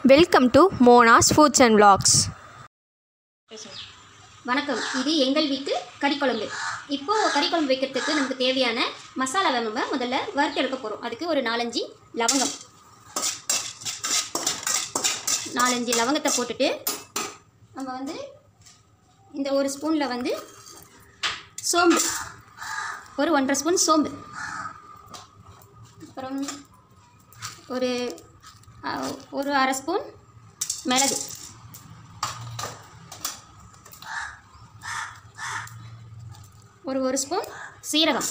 welcome to Mona's foods and vlogs வணக்கம் இது எங்கள் வீட்டு கறிக்குழம்பு இப்போது கறிக்குழம்பு வைக்கிறதுக்கு நமக்கு தேவையான மசாலாவை நம்ம முதல்ல வறுத்தெடுக்க போகிறோம் அதுக்கு ஒரு நாலஞ்சு லவங்கம் நாலஞ்சு லவங்கத்தை போட்டுட்டு நம்ம வந்து இந்த ஒரு ஸ்பூனில் வந்து சோம்பு ஒரு ஒன்றரை ஸ்பூன் சோம்பு அப்புறம் ஒரு அஹ், ஒரு அரை ஸ்பூன் மிளகு ஒரு ஒரு ஸ்பூன் சீரகம்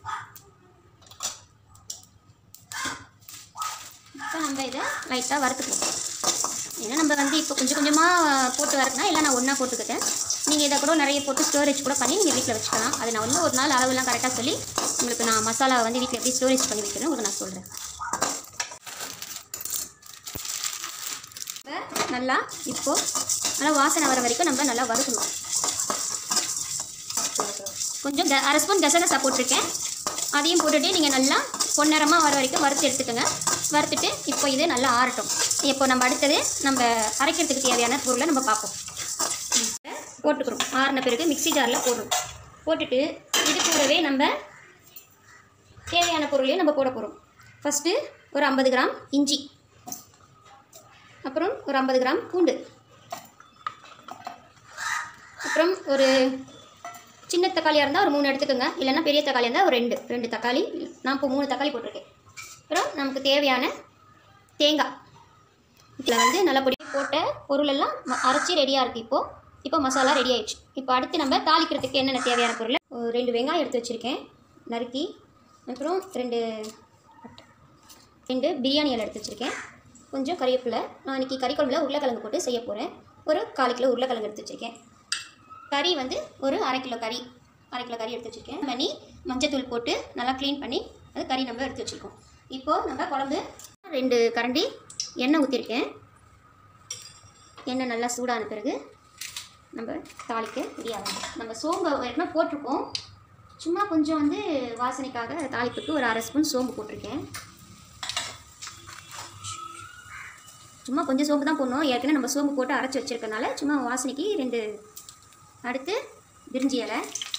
இப்போ நம்ம இதை லைட்டாக வறுத்துக்குவோம் ஏன்னா நம்ம வந்து இப்போ கொஞ்சம் கொஞ்சமாக போட்டு வறுக்கணும் இல்லை நான் ஒன்றா போட்டுக்கிட்டேன் நீங்கள் இதை கூட நிறைய போட்டு ஸ்டோரேஜ் கூட பண்ணி நீங்கள் வீட்டில் வச்சுக்கலாம் அது நான் வந்து ஒரு நாள் அளவுலாம் கரெக்டாக சொல்லி உங்களுக்கு நான் மசாலாவை வந்து வீட்டில் எப்படி ஸ்டோரேஜ் பண்ணி வைக்கிறேன் உங்களுக்கு நான் சொல்கிறேன் நல்லா இப்போது நல்லா வாசனை வர வரைக்கும் நம்ம நல்லா வறுக்கணும் கொஞ்சம் க அரை ஸ்பூன் கசகசா போட்டிருக்கேன் அதையும் போட்டுட்டு நீங்கள் நல்லா பொன்னிறமாக வர வரைக்கும் வறுத்து எடுத்துக்கோங்க வறுத்துட்டு இப்போ இது நல்லா ஆறட்டும் இப்போ நம்ம அடுத்தது நம்ம அரைக்கிறதுக்கு தேவையான பொருளை நம்ம பார்ப்போம் போட்டுக்கிறோம் ஆறின பிறகு மிக்ஸி ஜாரில் போடுறோம் போட்டுட்டு இது கூடவே நம்ம தேவையான பொருளையும் நம்ம போட போகிறோம் ஃபஸ்ட்டு ஒரு ஐம்பது கிராம் இஞ்சி அப்புறம் ஒரு ஐம்பது கிராம் பூண்டு அப்புறம் ஒரு சின்ன தக்காளியாக இருந்தால் ஒரு மூணு எடுத்துக்கோங்க இல்லைன்னா பெரிய தக்காளியாக இருந்தால் ஒரு ரெண்டு ரெண்டு தக்காளி நான் இப்போ மூணு தக்காளி போட்டிருக்கேன் அப்புறம் நமக்கு தேவையான தேங்காய் இதில் வந்து நல்ல பொடி போட்ட பொருளெல்லாம் ம- அரைச்சி ரெடியாக இருக்குது இப்போது இப்போ மசாலா ரெடி ஆயிடுச்சு இப்போ அடுத்து நம்ம தாளிக்கிறதுக்கு என்னென்ன தேவையான பொருள் ஒரு ரெண்டு வெங்காயம் எடுத்து வச்சுருக்கேன் நறுக்கி அப்புறம் ரெண்டு ரெண்டு பிரியாணி இலை எடுத்து வச்சுருக்கேன் கொஞ்சம் கறிவேப்பிலை நான் இன்றைக்கி கறி குழம்புல உருளைக்கிழங்கு போட்டு செய்ய போகிறேன் ஒரு கால் கிலோ உருளைக்கிழங்கு எடுத்து வச்சுருக்கேன் கறி வந்து ஒரு அரை கிலோ கறி அரை கிலோ கறி எடுத்து வச்சுருக்கேன் பண்ணி மஞ்சத்தூள் போட்டு நல்லா க்ளீன் பண்ணி அது கறி நம்ம எடுத்து வச்சுருக்கோம் இப்போது நம்ம குழம்பு ரெண்டு கரண்டி எண்ணெய் ஊற்றிருக்கேன் எண்ணெய் நல்லா சூடான பிறகு நம்ம தாளிக்க ரெடியாகும் நம்ம சோம்பு ஏற்கனவே போட்டிருக்கோம் சும்மா கொஞ்சம் வந்து வாசனைக்காக தாளிப்புக்கு ஒரு அரை ஸ்பூன் சோம்பு போட்டிருக்கேன் சும்மா கொஞ்சம் சோம்பு தான் போடணும் ஏற்கனவே நம்ம சோம்பு போட்டு அரைச்சி வச்சிருக்கனால சும்மா வாசனைக்கு ரெண்டு அடுத்து பிரிஞ்சி இலை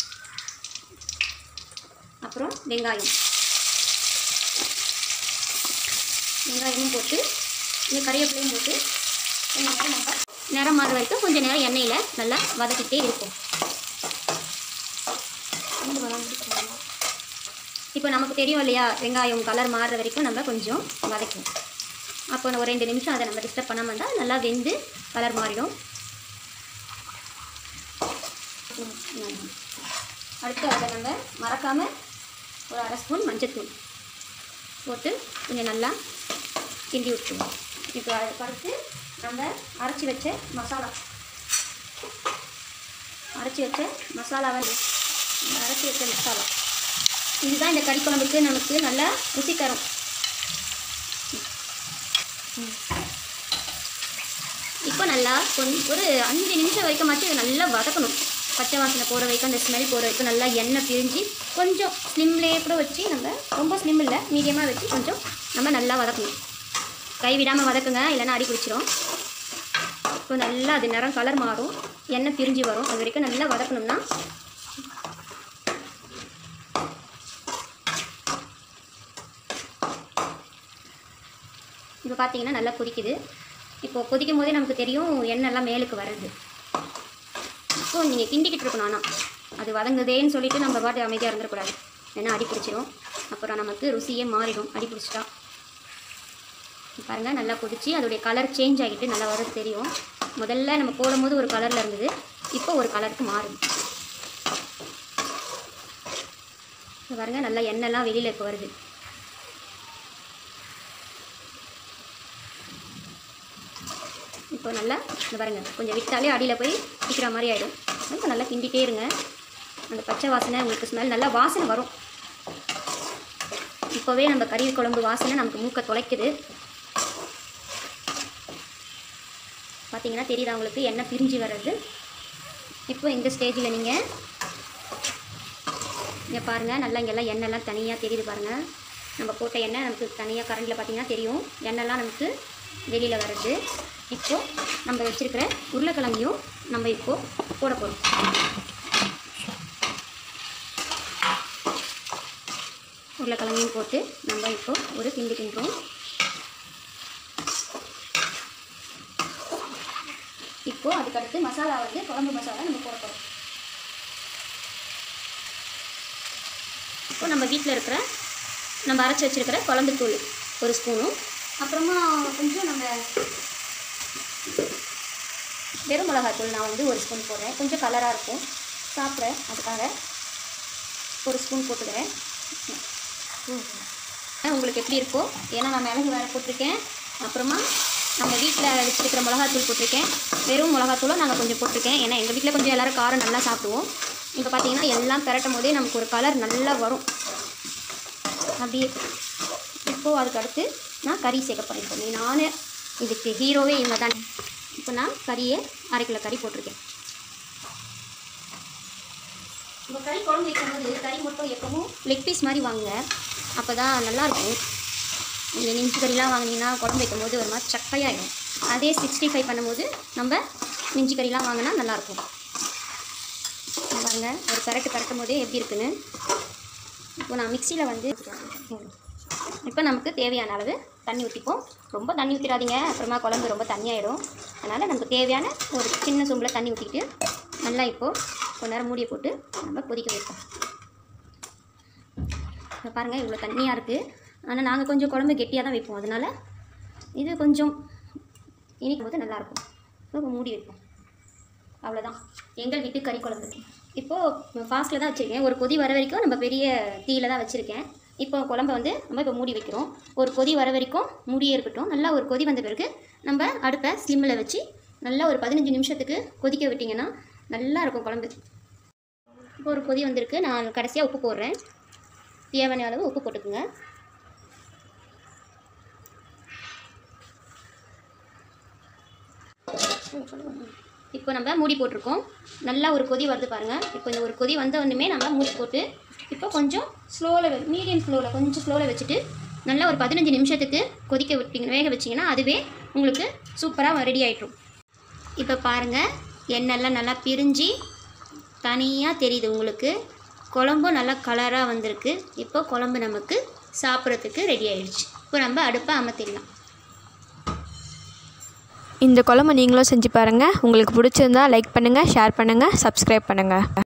அப்புறம் வெங்காயம் வெங்காயமும் போட்டு இந்த கறிவேப்பிலையும் போட்டு கொஞ்சம் நேரம் நம்ம நிறம் மாற வரைக்கும் கொஞ்சம் நேரம் எண்ணெயில் நல்லா வதக்கிட்டே இருக்கும் இப்போ நமக்கு தெரியும் இல்லையா வெங்காயம் கலர் மாறுற வரைக்கும் நம்ம கொஞ்சம் வதக்குவோம் அப்போ ஒரு ரெண்டு நிமிஷம் அதை நம்ம டிஸ்டர்ப் பண்ணாமல் இருந்தால் நல்லா வெந்து கலர் மாறிடும் அடுத்து அதை நம்ம மறக்காமல் ஒரு அரை ஸ்பூன் மஞ்சத்தூள் போட்டு கொஞ்சம் நல்லா கிண்டி விட்டுருவோம் இப்போ அதுக்கு அடுத்து நம்ம அரைச்சி வச்ச மசாலா அரைச்சி வச்ச மசாலாவை அரைச்சி வச்ச மசாலா இதுதான் இந்த கறி குழம்புக்கு நமக்கு நல்லா ருசி தரும் இப்போ நல்லா கொஞ்சம் ஒரு அஞ்சு நிமிஷம் வரைக்கும் மட்டும் இதை நல்லா வதக்கணும் பச்சை வாசனை போகிற வரைக்கும் அந்த ஸ்மெல் போகிற வரைக்கும் நல்லா எண்ணெய் பிரிஞ்சு கொஞ்சம் ஸ்லிம்லேயே கூட வச்சு நம்ம ரொம்ப ஸ்லிம் இல்லை மீடியமாக வச்சு கொஞ்சம் நம்ம நல்லா வதக்கணும் கை விடாமல் வதக்குங்க இல்லைன்னா அடி பிடிச்சிரும் இப்போ நல்லா அது நிறம் கலர் மாறும் எண்ணெய் பிரிஞ்சு வரும் அது வரைக்கும் நல்லா வதக்கணும்னா இப்போ பார்த்தீங்கன்னா நல்லா கொதிக்குது இப்போ கொதிக்கும் போதே நமக்கு தெரியும் எண்ணெய்லாம் மேலுக்கு வருது இப்போ நீங்கள் கிண்டிக்கிட்டு இருக்கணும் ஆனால் அது வதங்குதேன்னு சொல்லிட்டு நம்ம பாட்டு அமைதியாக இருந்துடக்கூடாது ஏன்னா அடி பிடிச்சிரும் அப்புறம் நமக்கு ருசியே மாறிடும் அடி பிடிச்சிட்டா பாருங்கள் நல்லா கொதிச்சு அதோடைய கலர் சேஞ்ச் ஆகிட்டு நல்லா வரது தெரியும் முதல்ல நம்ம போடும்போது ஒரு கலரில் இருந்தது இப்போ ஒரு கலருக்கு மாறுது இப்போ பாருங்க நல்லா எண்ணெய்லாம் வெளியில் இப்போ வருது இப்போ நல்லா இந்த பாருங்க கொஞ்சம் விட்டாலே அடியில் போய் பிடிக்கிற மாதிரி ஆகிடும் இப்போ நல்லா கிண்டிகிட்டே இருங்க அந்த பச்சை வாசனை உங்களுக்கு ஸ்மெல் நல்லா வாசனை வரும் இப்போவே நம்ம கறி குழம்பு வாசனை நமக்கு மூக்க தொலைக்குது பார்த்தீங்கன்னா தெரியுதா உங்களுக்கு எண்ணெய் பிரிஞ்சு வர்றது இப்போ இந்த ஸ்டேஜில் நீங்கள் இங்கே பாருங்கள் நல்லா இங்கெல்லாம் எண்ணெய்லாம் தனியாக தெரியுது பாருங்கள் நம்ம போட்ட எண்ணெய் நமக்கு தனியாக கரண்டில் பார்த்தீங்கன்னா தெரியும் எண்ணெய்லாம் நமக்கு வெளியில் வருது இப்போ நம்ம வச்சுருக்கிற உருளைக்கிழங்கையும் நம்ம இப்போ போட போகிறோம் உருளைக்கிழங்கையும் போட்டு நம்ம இப்போ ஒரு கிண்டு கிண்டுறோம் இப்போ அதுக்கடுத்து மசாலா வந்து குழம்பு மசாலா நம்ம போட போகிறோம் இப்போ நம்ம வீட்டில் இருக்கிற நம்ம அரைச்சி வச்சிருக்கிற குழம்பு தூள் ஒரு ஸ்பூனும் அப்புறமா கொஞ்சம் நம்ம வெறும் மிளகாத்தூள் நான் வந்து ஒரு ஸ்பூன் போடுறேன் கொஞ்சம் கலராக இருக்கும் சாப்பிட அதுக்காக ஒரு ஸ்பூன் போட்டுக்கிறேன் உங்களுக்கு எப்படி இருக்கோ ஏன்னா நான் மிளகு வேறு போட்டிருக்கேன் அப்புறமா நம்ம வீட்டில் வச்சுருக்கிற மிளகாத்தூள் போட்டிருக்கேன் வெறும் மிளகாத்தூளும் நாங்கள் கொஞ்சம் போட்டிருக்கேன் ஏன்னா எங்கள் வீட்டில் கொஞ்சம் எல்லோரும் காரம் நல்லா சாப்பிடுவோம் இப்போ பார்த்தீங்கன்னா எல்லாம் பெரட்டும் போதே நமக்கு ஒரு கலர் நல்லா வரும் அப்படியே இப்போது அதுக்கு அடுத்து நான் கறி சேர்க்க போகிறேன் இப்போ நான் இதுக்கு ஹீரோவே இவங்க தான் இப்போ நான் கறியை அரை கிலோ கறி போட்டிருக்கேன் இப்போ கறி குழம்பு வைக்கும்போது கறி மட்டும் எப்பவும் லெக் பீஸ் மாதிரி வாங்குங்க அப்போ தான் நல்லாயிருக்கும் நீங்கள் நெஞ்சு கறிலாம் வாங்கினீங்கன்னா குழம்பு வைக்கும்போது ஒரு மாதிரி சக்கையாயிடும் அதே சிக்ஸ்டி ஃபைவ் பண்ணும்போது நம்ம நெஞ்சு கறிலாம் வாங்கினா நல்லாயிருக்கும் பாருங்க ஒரு பரட்டு பரட்டும் போதே எப்படி இருக்குன்னு இப்போ நான் மிக்சியில் வந்து இப்போ நமக்கு தேவையான அளவு தண்ணி ஊற்றிப்போம் ரொம்ப தண்ணி ஊற்றிடாதீங்க அப்புறமா குழம்பு ரொம்ப தண்ணியாயிடும் அதனால் நமக்கு தேவையான ஒரு சின்ன சொம்பில் தண்ணி ஊற்றிட்டு நல்லா இப்போது கொஞ்ச நேரம் மூடியை போட்டு நம்ம கொதிக்க வைப்போம் இப்போ பாருங்கள் இவ்வளோ தண்ணியாக இருக்குது ஆனால் நாங்கள் கொஞ்சம் குழம்பு கெட்டியாக தான் வைப்போம் அதனால் இது கொஞ்சம் இனிக்கும் போது நல்லாயிருக்கும் இப்போ மூடி வைப்போம் அவ்வளோதான் எங்கள் வீட்டு கறி குழம்பு இப்போது ஃபாஸ்ட்டில் தான் வச்சுருக்கேன் ஒரு கொதி வர வரைக்கும் நம்ம பெரிய தீயில தான் வச்சுருக்கேன் இப்போ குழம்ப வந்து நம்ம இப்போ மூடி வைக்கிறோம் ஒரு கொதி வர வரைக்கும் மூடியே இருக்கட்டும் நல்லா ஒரு கொதி வந்த பிறகு நம்ம அடுப்பை ஸ்லிம்மில் வச்சு நல்லா ஒரு பதினஞ்சு நிமிஷத்துக்கு கொதிக்க விட்டிங்கன்னா நல்லா இருக்கும் குழம்பு இப்போ ஒரு கொதி வந்திருக்கு நான் கடைசியாக உப்பு போடுறேன் தேவையான அளவு உப்பு போட்டுக்குங்க இப்போ நம்ம மூடி போட்டிருக்கோம் நல்லா ஒரு கொதி வருது பாருங்கள் இப்போ இந்த ஒரு கொதி வந்த உடனே நம்ம மூடி போட்டு இப்போ கொஞ்சம் ஸ்லோவில் மீடியம் ஸ்லோவில் கொஞ்சம் ஸ்லோவில் வச்சுட்டு நல்லா ஒரு பதினஞ்சு நிமிஷத்துக்கு கொதிக்க விட்டீங்க வேக வச்சிங்கன்னா அதுவே உங்களுக்கு சூப்பராக ரெடி ஆகிட்ரும் இப்போ பாருங்கள் எண்ணெய்லாம் நல்லா பிரிஞ்சு தனியாக தெரியுது உங்களுக்கு குழம்பும் நல்லா கலராக வந்திருக்கு இப்போ குழம்பு நமக்கு சாப்பிட்றதுக்கு ரெடி ஆயிடுச்சு இப்போ நம்ம அடுப்பை அமர்த்திடலாம் இந்த குழம்பு நீங்களும் செஞ்சு பாருங்கள் உங்களுக்கு பிடிச்சிருந்தா லைக் பண்ணுங்கள் ஷேர் பண்ணுங்கள் சப்ஸ்கிரைப் பண்ணுங்கள்